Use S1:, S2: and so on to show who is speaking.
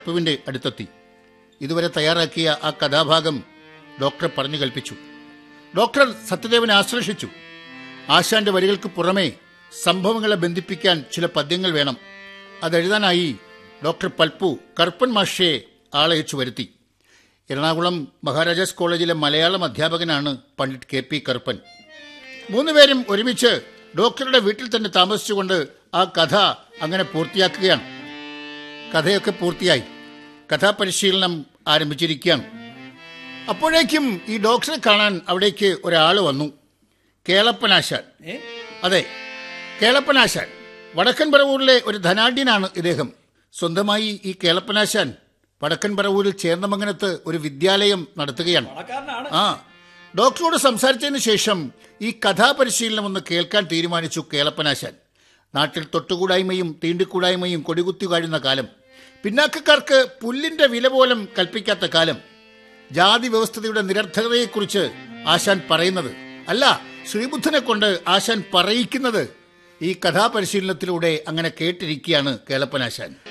S1: ുവിന്റെ അടുത്തെത്തി ഇതുവരെ തയ്യാറാക്കിയ ആ കഥാഭാഗം ഡോക്ടർ പറഞ്ഞു കൽപ്പിച്ചു ഡോക്ടർ സത്യദേവനെ ആശ്ലേഷിച്ചു ആശാന്റെ വരികൾക്ക് പുറമെ സംഭവങ്ങളെ ബന്ധിപ്പിക്കാൻ ചില പദ്യങ്ങൾ വേണം അതെഴുതാനായി ഡോക്ടർ പൽപ്പു കറുപ്പൻ മാഷയെ ആളയച്ചു വരുത്തി എറണാകുളം മഹാരാജാസ് കോളേജിലെ മലയാളം അധ്യാപകനാണ് പണ്ഡിറ്റ് കെ പി കറുപ്പൻ മൂന്നുപേരും ഒരുമിച്ച് ഡോക്ടറുടെ വീട്ടിൽ തന്നെ താമസിച്ചുകൊണ്ട് ആ കഥ അങ്ങനെ പൂർത്തിയാക്കുകയാണ് കഥയൊക്കെ പൂർത്തിയായി കഥാപരിശീലനം ആരംഭിച്ചിരിക്കുകയാണ് അപ്പോഴേക്കും ഈ ഡോക്ടറെ കാണാൻ അവിടേക്ക് ഒരാൾ വന്നു കേളപ്പനാശാൻ
S2: ഏ?
S1: അതെ കേളപ്പനാശാൻ വടക്കൻ പറവൂരിലെ ഒരു ധനാഢ്യനാണ് ഇദ്ദേഹം സ്വന്തമായി ഈ കേളപ്പനാശാൻ വടക്കൻ പറവൂരിൽ ചേർന്നമംഗലത്ത് ഒരു വിദ്യാലയം നടത്തുകയാണ്
S2: പണക്കാരനാണ്
S1: ആ ഡോക്ടറോട് സംസാരിച്ചതിന് ശേഷം ഈ കഥാപരിശീലനം ഒന്ന് കേൾക്കാൻ തീരുമാനിച്ചു കേളപ്പനാശാൻ നാട്ടിൽ തൊട്ടുകൂടായ്മയും തീണ്ടിക്കൂടായ്മയും കൊടികുത്തി കാഴുന്ന കാലം പിന്നാക്കക്കാർക്ക് പുല്ലിന്റെ വില പോലും കൽപ്പിക്കാത്ത കാലം ജാതി വ്യവസ്ഥതയുടെ നിരർത്ഥകതയെക്കുറിച്ച് ആശാൻ പറയുന്നത് അല്ല ശ്രീബുദ്ധനെ കൊണ്ട് ആശാൻ പറയിക്കുന്നത് ഈ കഥാപരിശീലനത്തിലൂടെ അങ്ങനെ കേട്ടിരിക്കുകയാണ് കേളപ്പനാശാൻ